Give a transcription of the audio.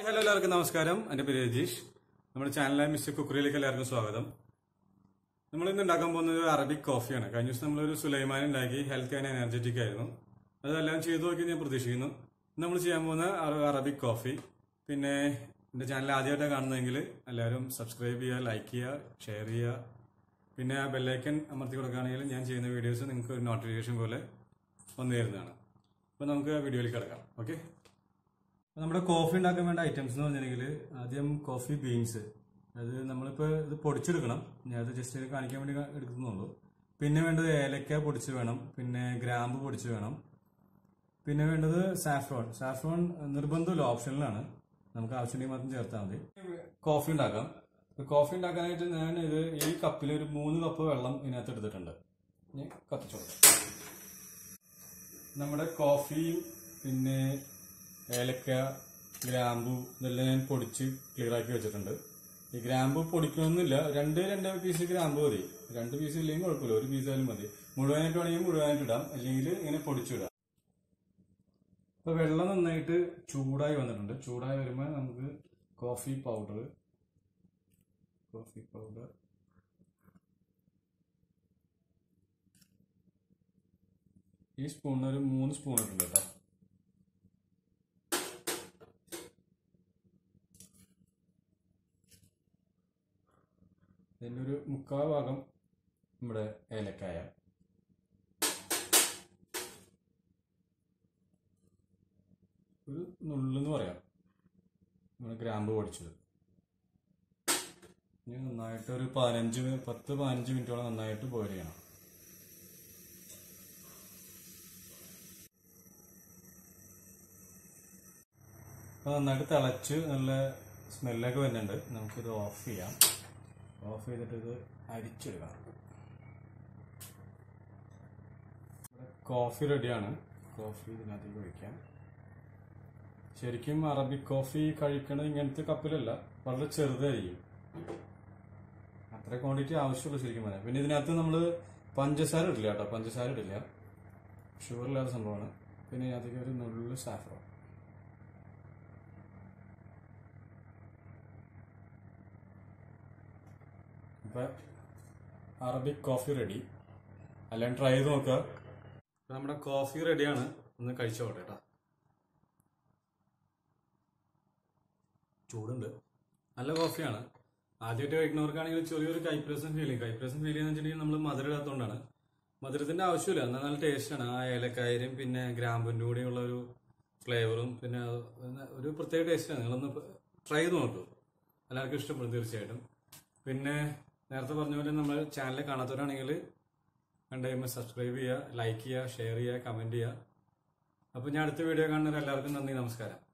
hello എല്ലാവർക്കും നമസ്കാരം എൻ്റെ പേര് രജീഷ് നമ്മുടെ ചാനലായ മിസ്റ്റർ കുക്കറിയിലേക്ക് എല്ലാവർക്കും സ്വാഗതം നമ്മൾ ഇന്ന് ഉണ്ടാക്കാൻ പോകുന്നത് ഒരു അറബിക് കോഫിയാണ് കഴിഞ്ഞ ദിവസം നമ്മളൊരു സുലൈമാൻ ഉണ്ടാക്കി ഹെൽത്ത് ആൻഡ് എനർജറ്റിക് ആയിരുന്നു അതെല്ലാം ചെയ്തു നോക്കി ഞാൻ പ്രതീക്ഷിക്കുന്നു ഇന്ന് നമ്മൾ ചെയ്യാൻ പോകുന്ന അറ- അറബിക് കോഫി പിന്നെ എൻ്റെ ചാനൽ ആദ്യമായിട്ടാണ് കാണുന്നതെങ്കിൽ എല്ലാവരും സബ്സ്ക്രൈബ് ചെയ്യുക ലൈക്ക് ചെയ്യുക ഷെയർ ചെയ്യുക പിന്നെ ആ ബെല്ലൈക്കൻ അമർത്തി കൊടുക്കുകയാണെങ്കിൽ ഞാൻ ചെയ്യുന്ന വീഡിയോസ് നിങ്ങൾക്ക് ഒരു നോട്ടിഫിക്കേഷൻ പോലെ വന്നു തരുന്നതാണ് അപ്പോൾ നമുക്ക് ആ വീഡിയോയിലേക്ക് കിടക്കാം ഓക്കെ അപ്പൊ നമ്മുടെ കോഫി ഉണ്ടാക്കാൻ വേണ്ട ഐറ്റംസ് എന്ന് പറഞ്ഞിട്ടുണ്ടെങ്കിൽ ആദ്യം കോഫി ബീൻസ് അത് നമ്മളിപ്പോൾ ഇത് പൊടിച്ചെടുക്കണം ഞാൻ അത് ജസ്റ്റ് കാണിക്കാൻ വേണ്ടി കാ- എടുക്കുന്നുള്ളൂ പിന്നെ വേണ്ടത് ഏലക്ക പൊടിച്ച് വേണം പിന്നെ ഗ്രാമ്പ് പൊടിച്ച് വേണം പിന്നെ വേണ്ടത് സാഫ്രോൺ സാഫ്രോൺ നിർബന്ധമില്ല ഓപ്ഷനിലാണ് നമുക്ക് ആവശ്യമുണ്ടെങ്കിൽ മാത്രം ചേർത്താൽ മതി കോഫി ഉണ്ടാക്കാം ഇപ്പൊ കോഫി ഉണ്ടാക്കാനായിട്ട് ഞാൻ ഇത് ഈ കപ്പിൽ ഒരു മൂന്ന് കപ്പ് വെള്ളം ഇതിനകത്ത് എടുത്തിട്ടുണ്ട് ഇനി കത്തിച്ചു കൊടുക്കാം നമ്മുടെ കോഫിയും പിന്നെ ഏലക്ക ഗ്രാമ്പു ഇതെല്ലാം ഞാൻ പൊടിച്ച് ക്ലിയർ ആക്കി വെച്ചിട്ടുണ്ട് ഈ ഗ്രാമ്പു പൊടിക്കണമെന്നില്ല രണ്ട് രണ്ട് പീസ് ഗ്രാമ്പു മതി രണ്ട് പീസ് ഇല്ലെങ്കിൽ കുഴപ്പമില്ല ഒരു പീസ് ആയാലും മതി മുഴുവനായിട്ട് വേണമെങ്കിൽ മുഴുവനായിട്ട് ഇടാം അല്ലെങ്കിൽ ഇങ്ങനെ പൊടിച്ചിടാം ഇപ്പൊ വെള്ളം നന്നായിട്ട് ചൂടായി വന്നിട്ടുണ്ട് ചൂടായി വരുമ്പോൾ നമുക്ക് കോഫി പൗഡർ കോഫി പൗഡർ ഈ സ്പൂണിന് ഒരു മൂന്ന് സ്പൂൺ ഇട്ടുണ്ട് കേട്ടോ ഇതിൻ്റെ ഒരു മുക്കാൽ ഭാഗം നമ്മുടെ ഏലക്കായ ഒരു നുള്ളെന്ന് പറയാം നമ്മുടെ ഗ്രാമ്പ് പൊടിച്ചത് ഇനി നന്നായിട്ട് ഒരു പതിനഞ്ച് മി- പത്ത് പതിനഞ്ച് മിനിറ്റോളം നന്നായിട്ട് ബോയിൽ ചെയ്യണം അപ്പോൾ നന്നായിട്ട് തിളച്ച് നല്ല സ്മെല്ലൊക്കെ വരുന്നുണ്ട് നമുക്കിത് ഓഫ് ചെയ്യാം ഓഫ് ചെയ്തിട്ട് ഇത് അരിച്ചെടുക്കണം ഇവിടെ കോഫി റെഡിയാണ് കോഫി ഇതിനകത്തേക്ക് ഒഴിക്കാം ശരിക്കും അറബിക് കോഫി കഴിക്കണത് ഇങ്ങനത്തെ കപ്പിലല്ല വളരെ ചെറുതായിരിക്കും അത്ര ക്വാണ്ടിറ്റി ആവശ്യമുള്ളൂ ശരിക്കും പറയാം പിന്നെ ഇതിനകത്ത് നമ്മൾ പഞ്ചസാര ഇടില്ല കേട്ടോ പഞ്ചസാര ഇടില്ല ഷുഗർ ഇല്ലാത്ത സംഭവമാണ് പിന്നെ ഇതിനകത്തേക്ക് ഒരു നുള്ളു സാഫ്രോൺ ഇപ്പൊ അറബിക് കോഫി റെഡി എല്ലാം ട്രൈ ചെയ്ത് നോക്കുക ഇപ്പൊ നമ്മുടെ കോഫി റെഡിയാണ് ഒന്ന് കഴിച്ചോട്ടെ കേട്ടോ ചൂടുണ്ട് നല്ല കോഫിയാണ് ആദ്യമായിട്ട് കഴിക്കുന്നവർക്കാണെങ്കിൽ ചെറിയൊരു കൈപ്രസം ഫീൽ ചെയ്യും കൈപ്രസം ഫീൽ ചെയ്യുന്ന വെച്ചിട്ടുണ്ടെങ്കിൽ നമ്മൾ മധുരം ഇടാത്തതുകൊണ്ടാണ് മധുരത്തിന്റെ ആവശ്യമില്ല എന്നാൽ നല്ല ടേസ്റ്റാണ് ആ ഏലക്കായരും പിന്നെ ഗ്രാമ്പിൻ്റെ കൂടെയുള്ള ഒരു ഫ്ലേവറും പിന്നെ അത് ഒരു പ്രത്യേക ടേസ്റ്റാണ് നിങ്ങളൊന്ന് ട്രൈ ചെയ്ത് നോക്കൂ എല്ലാവർക്കും ഇഷ്ടപ്പെടും തീർച്ചയായിട്ടും പിന്നെ നേരത്തെ പറഞ്ഞ പോലെ നമ്മൾ ചാനൽ കാണാത്തവരാണെങ്കിൽ കണ്ടു കഴിയുമ്പോൾ സബ്സ്ക്രൈബ് ചെയ്യുക ലൈക്ക് ചെയ്യുക ഷെയർ ചെയ്യുക കമൻറ്റ് ചെയ്യുക അപ്പോൾ ഞാൻ അടുത്ത വീഡിയോ കാണുന്നവർ എല്ലാവർക്കും നന്ദി നമസ്കാരം